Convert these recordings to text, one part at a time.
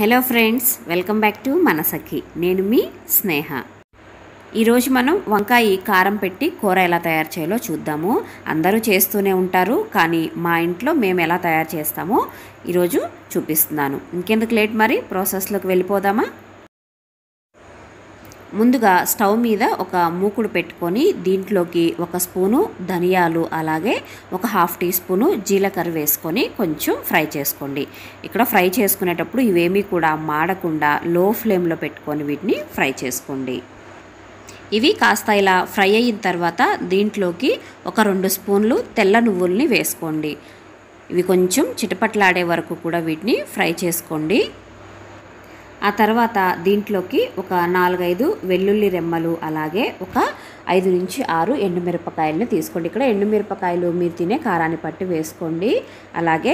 hello friends welcome back to Manasakhi నేను మీ స్నేహ ఈరోజు మనం వంకాయ కారం పెట్టి కూర ఎలా తయారు చేయాలో చూద్దాము అందరూ చేస్తూనే ఉంటారు కానీ మా ఇంట్లో మేము ఎలా తయారు చేస్తామో ఈరోజు చూపిస్తున్నాను ఇంకెందుకు లేట్ మరి ప్రాసెస్లోకి వెళ్ళిపోదామా ముందుగా స్టవ్ మీద ఒక మూకుడు పెట్టుకొని దీంట్లోకి ఒక స్పూను ధనియాలు అలాగే ఒక హాఫ్ టీ స్పూను జీలకర్ర వేసుకొని కొంచెం ఫ్రై చేసుకోండి ఇక్కడ ఫ్రై చేసుకునేటప్పుడు ఇవేమీ కూడా మాడకుండా లో ఫ్లేమ్లో పెట్టుకొని వీటిని ఫ్రై చేసుకోండి ఇవి కాస్త ఇలా ఫ్రై అయిన తర్వాత దీంట్లోకి ఒక రెండు స్పూన్లు తెల్ల నువ్వుల్ని వేసుకోండి ఇవి కొంచెం చిటపట్లాడే వరకు కూడా వీటిని ఫ్రై చేసుకోండి ఆ తర్వాత దీంట్లోకి ఒక నాలుగైదు వెల్లుల్లి రెమ్మలు అలాగే ఒక ఐదు నుంచి ఆరు ఎండుమిరపకాయలని తీసుకోండి ఇక్కడ ఎండుమిరపకాయలు మీరు తినే కారాన్ని పట్టి వేసుకోండి అలాగే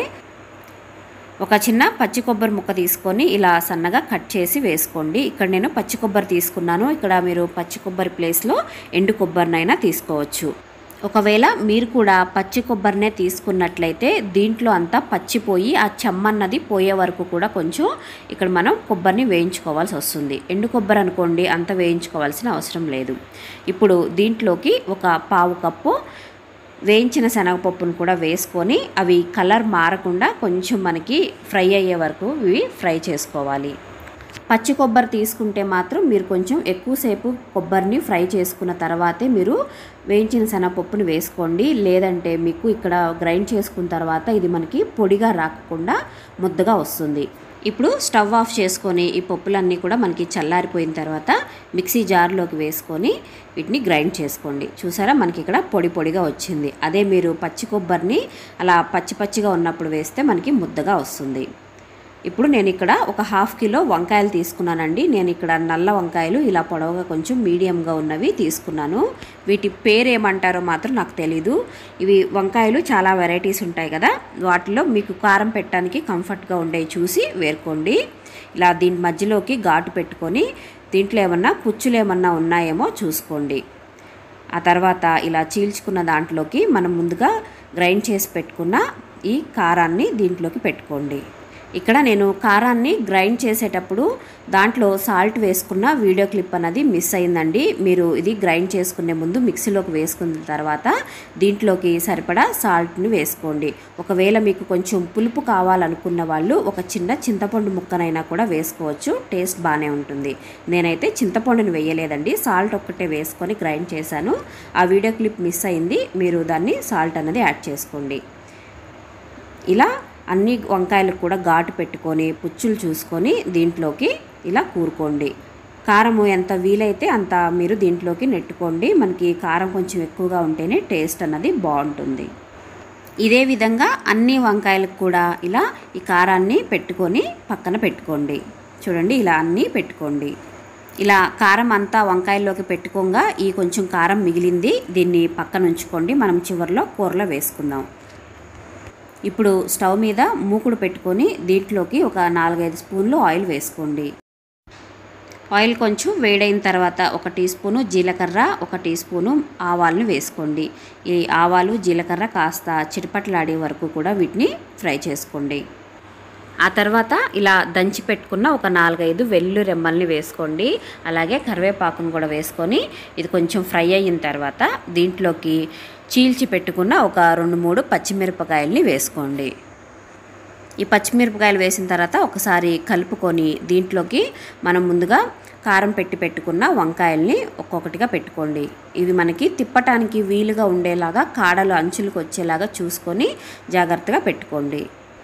ఒక చిన్న పచ్చి కొబ్బరి ముక్క తీసుకొని ఇలా సన్నగా కట్ చేసి వేసుకోండి ఇక్కడ నేను పచ్చి కొబ్బరి తీసుకున్నాను ఇక్కడ మీరు పచ్చి కొబ్బరి ప్లేస్లో ఎండు కొబ్బరినైనా తీసుకోవచ్చు ఒకవేళ మీరు కూడా పచ్చి కొబ్బరినే తీసుకున్నట్లయితే దీంట్లో అంతా పచ్చిపోయి ఆ చెమ్మన్నది పోయే వరకు కూడా కొంచెం ఇక్కడ మనం కొబ్బరిని వేయించుకోవాల్సి వస్తుంది ఎండు కొబ్బరి అనుకోండి అంత వేయించుకోవాల్సిన అవసరం లేదు ఇప్పుడు దీంట్లోకి ఒక పావు కప్పు వేయించిన శనగపప్పును కూడా వేసుకొని అవి కలర్ మారకుండా కొంచెం మనకి ఫ్రై అయ్యే వరకు ఇవి ఫ్రై చేసుకోవాలి పచ్చి కొబ్బరి తీసుకుంటే మాత్రం మీరు కొంచెం ఎక్కువసేపు కొబ్బరిని ఫ్రై చేసుకున్న తర్వాతే మీరు వేయించిన శనగపప్పుని వేసుకోండి లేదంటే మీకు ఇక్కడ గ్రైండ్ చేసుకున్న తర్వాత ఇది మనకి పొడిగా రాకుండా ముద్దగా వస్తుంది ఇప్పుడు స్టవ్ ఆఫ్ చేసుకొని ఈ పప్పులన్నీ కూడా మనకి చల్లారిపోయిన తర్వాత మిక్సీ జార్లోకి వేసుకొని వీటిని గ్రైండ్ చేసుకోండి చూసారా మనకి ఇక్కడ పొడి పొడిగా వచ్చింది అదే మీరు పచ్చి కొబ్బరిని అలా పచ్చి పచ్చిగా ఉన్నప్పుడు వేస్తే మనకి ముద్దగా వస్తుంది ఇప్పుడు నేను ఇక్కడ ఒక హాఫ్ కిలో వంకాయలు తీసుకున్నానండి నేను ఇక్కడ నల్ల వంకాయలు ఇలా పొడవుగా కొంచెం మీడియంగా ఉన్నవి తీసుకున్నాను వీటి పేరు ఏమంటారో మాత్రం నాకు తెలీదు ఇవి వంకాయలు చాలా వెరైటీస్ ఉంటాయి కదా వాటిలో మీకు కారం పెట్టడానికి కంఫర్ట్గా ఉండేవి చూసి వేరుకోండి ఇలా దీని మధ్యలోకి ఘాటు పెట్టుకొని దీంట్లో ఏమన్నా కుచ్చులు ఏమన్నా ఉన్నాయేమో చూసుకోండి ఆ తర్వాత ఇలా చీల్చుకున్న దాంట్లోకి మనం ముందుగా గ్రైండ్ చేసి పెట్టుకున్న ఈ కారాన్ని దీంట్లోకి పెట్టుకోండి ఇక్కడ నేను కారాన్ని గ్రైండ్ చేసేటప్పుడు దాంట్లో సాల్ట్ వేసుకున్న వీడియో క్లిప్ అన్నది మిస్ అయిందండి మీరు ఇది గ్రైండ్ చేసుకునే ముందు మిక్సీలోకి వేసుకున్న తర్వాత దీంట్లోకి సరిపడా సాల్ట్ని వేసుకోండి ఒకవేళ మీకు కొంచెం పులుపు కావాలనుకున్న వాళ్ళు ఒక చిన్న చింతపండు ముక్కనైనా కూడా వేసుకోవచ్చు టేస్ట్ బాగానే ఉంటుంది నేనైతే చింతపండుని వేయలేదండి సాల్ట్ ఒక్కటే వేసుకొని గ్రైండ్ చేశాను ఆ వీడియో క్లిప్ మిస్ అయింది మీరు దాన్ని సాల్ట్ అన్నది యాడ్ చేసుకోండి ఇలా అన్ని వంకాయలకు కూడా ఘాటు పెట్టుకొని పుచ్చులు చూసుకొని దీంట్లోకి ఇలా కూరుకోండి కారము ఎంత వీలైతే అంత మీరు దీంట్లోకి నెట్టుకోండి మనకి కారం కొంచెం ఎక్కువగా ఉంటేనే టేస్ట్ అన్నది బాగుంటుంది ఇదే విధంగా అన్ని వంకాయలకు కూడా ఇలా ఈ కారాన్ని పెట్టుకొని పక్కన పెట్టుకోండి చూడండి ఇలా అన్నీ పెట్టుకోండి ఇలా కారం అంతా వంకాయల్లోకి పెట్టుకోగా ఈ కొంచెం కారం మిగిలింది దీన్ని పక్కన ఉంచుకోండి మనం చివరిలో కూరలో వేసుకుందాం ఇప్పుడు స్టవ్ మీద మూకుడు పెట్టుకొని దీంట్లోకి ఒక నాలుగైదు స్పూన్లు ఆయిల్ వేసుకోండి ఆయిల్ కొంచెం వేడైన తర్వాత ఒక టీ స్పూను జీలకర్ర ఒక టీ స్పూను ఆవాలను వేసుకోండి ఈ ఆవాలు జీలకర్ర కాస్త చిటపట్లాడే వరకు కూడా వీటిని ఫ్రై చేసుకోండి ఆ తర్వాత ఇలా దంచి పెట్టుకున్న ఒక నాలుగైదు వెల్లు రెమ్మల్ని వేసుకోండి అలాగే కరివేపాకును కూడా వేసుకొని ఇది కొంచెం ఫ్రై అయిన తర్వాత దీంట్లోకి చీల్చి పెట్టుకున్న ఒక రెండు మూడు పచ్చిమిరపకాయల్ని వేసుకోండి ఈ పచ్చిమిరపకాయలు వేసిన తర్వాత ఒకసారి కలుపుకొని దీంట్లోకి మనం ముందుగా కారం పెట్టి పెట్టుకున్న వంకాయల్ని ఒక్కొక్కటిగా పెట్టుకోండి ఇవి మనకి తిప్పటానికి వీలుగా ఉండేలాగా కాడలు అంచులకు వచ్చేలాగా చూసుకొని జాగ్రత్తగా పెట్టుకోండి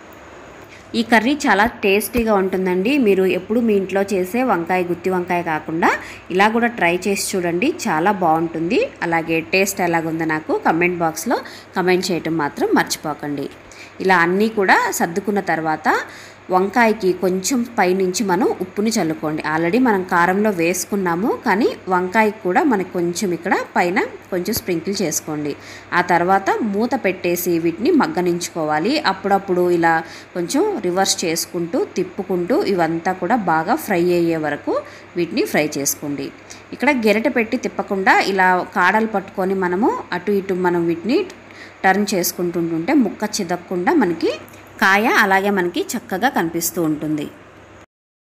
ఈ కర్రీ చాలా టేస్టీగా ఉంటుందండి మీరు ఎప్పుడు మీ ఇంట్లో చేసే వంకాయ గుత్తి వంకాయ కాకుండా ఇలా కూడా ట్రై చేసి చూడండి చాలా బాగుంటుంది అలాగే టేస్ట్ ఎలాగుందో నాకు కమెంట్ బాక్స్లో కమెంట్ చేయటం మాత్రం మర్చిపోకండి ఇలా అన్నీ కూడా సర్దుకున్న తర్వాత వంకాయకి కొంచెం పైనుంచి మనం ఉప్పుని చల్లుకోండి ఆల్రెడీ మనం కారంలో వేసుకున్నాము కానీ వంకాయకి కూడా మనకి కొంచెం ఇక్కడ పైన కొంచెం స్ప్రింకిల్ చేసుకోండి ఆ తర్వాత మూత పెట్టేసి వీటిని మగ్గనించుకోవాలి అప్పుడప్పుడు ఇలా కొంచెం రివర్స్ చేసుకుంటూ తిప్పుకుంటూ ఇవంతా కూడా బాగా ఫ్రై అయ్యే వరకు వీటిని ఫ్రై చేసుకోండి ఇక్కడ గెరట పెట్టి తిప్పకుండా ఇలా కాడలు పట్టుకొని మనము అటు ఇటు మనం వీటిని టర్న్ చేసుకుంటుంటుంటే ముక్క చిదక్కుండా మనకి కాయ అలాగే మనకి చక్కగా కనిపిస్తూ ఉంటుంది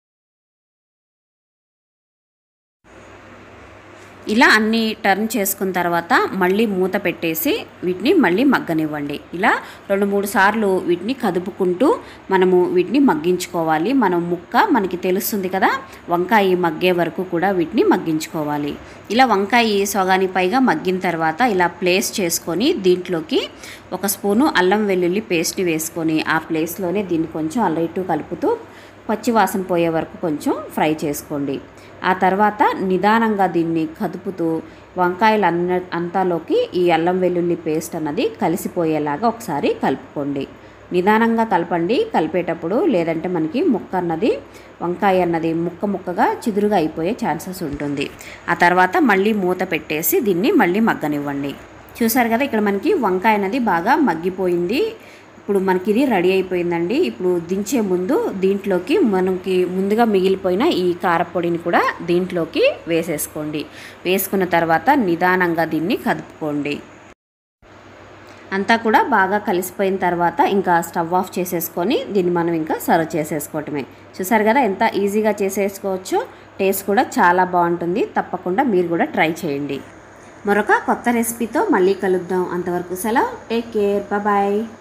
ఇలా అన్ని టర్న్ చేసుకున్న తర్వాత మళ్ళీ మూత పెట్టేసి వీటిని మళ్ళీ మగ్గనివ్వండి ఇలా రెండు మూడు సార్లు వీటిని కదుపుకుంటూ మనము వీటిని మగ్గించుకోవాలి మనం ముక్క మనకి తెలుస్తుంది కదా వంకాయ మగ్గే వరకు కూడా వీటిని మగ్గించుకోవాలి ఇలా వంకాయ సగాని పైగా మగ్గిన తర్వాత ఇలా ప్లేస్ చేసుకొని దీంట్లోకి ఒక స్పూను అల్లం వెల్లుల్లి పేస్ట్ని వేసుకొని ఆ ప్లేస్లోనే దీన్ని కొంచెం అల్ల ఇటు కలుపుతూ పచ్చివాసన పోయే వరకు కొంచెం ఫ్రై చేసుకోండి ఆ తర్వాత నిదానంగా దీన్ని కదుపుతూ వంకాయలు అన్న అంతాలోకి ఈ అల్లం వెల్లుల్లి పేస్ట్ అన్నది కలిసిపోయేలాగా ఒకసారి కలుపుకోండి నిదానంగా కలపండి కలిపేటప్పుడు లేదంటే మనకి ముక్క అన్నది వంకాయ అన్నది ముక్క ముక్కగా చిదురుగా అయిపోయే ఛాన్సెస్ ఉంటుంది ఆ తర్వాత మళ్ళీ మూత పెట్టేసి దీన్ని మళ్ళీ మగ్గనివ్వండి చూసారు కదా ఇక్కడ మనకి వంకాయ అనేది బాగా మగ్గిపోయింది ఇప్పుడు మనకి ఇది రెడీ అయిపోయిందండి ఇప్పుడు దించే ముందు దీంట్లోకి మనకి ముందుగా మిగిలిపోయిన ఈ కారపొడిని కూడా దీంట్లోకి వేసేసుకోండి వేసుకున్న తర్వాత నిదానంగా దీన్ని కదుపుకోండి అంతా కూడా బాగా కలిసిపోయిన తర్వాత ఇంకా స్టవ్ ఆఫ్ చేసేసుకొని దీన్ని మనం ఇంకా సర్వ్ చేసేసుకోవటమే చూసారు కదా ఎంత ఈజీగా చేసేసుకోవచ్చో టేస్ట్ కూడా చాలా బాగుంటుంది తప్పకుండా మీరు కూడా ట్రై చేయండి మరొక కొత్త రెసిపీతో మళ్ళీ కలుద్దాం అంతవరకు సెలవు టేక్ కేర్ బాయ్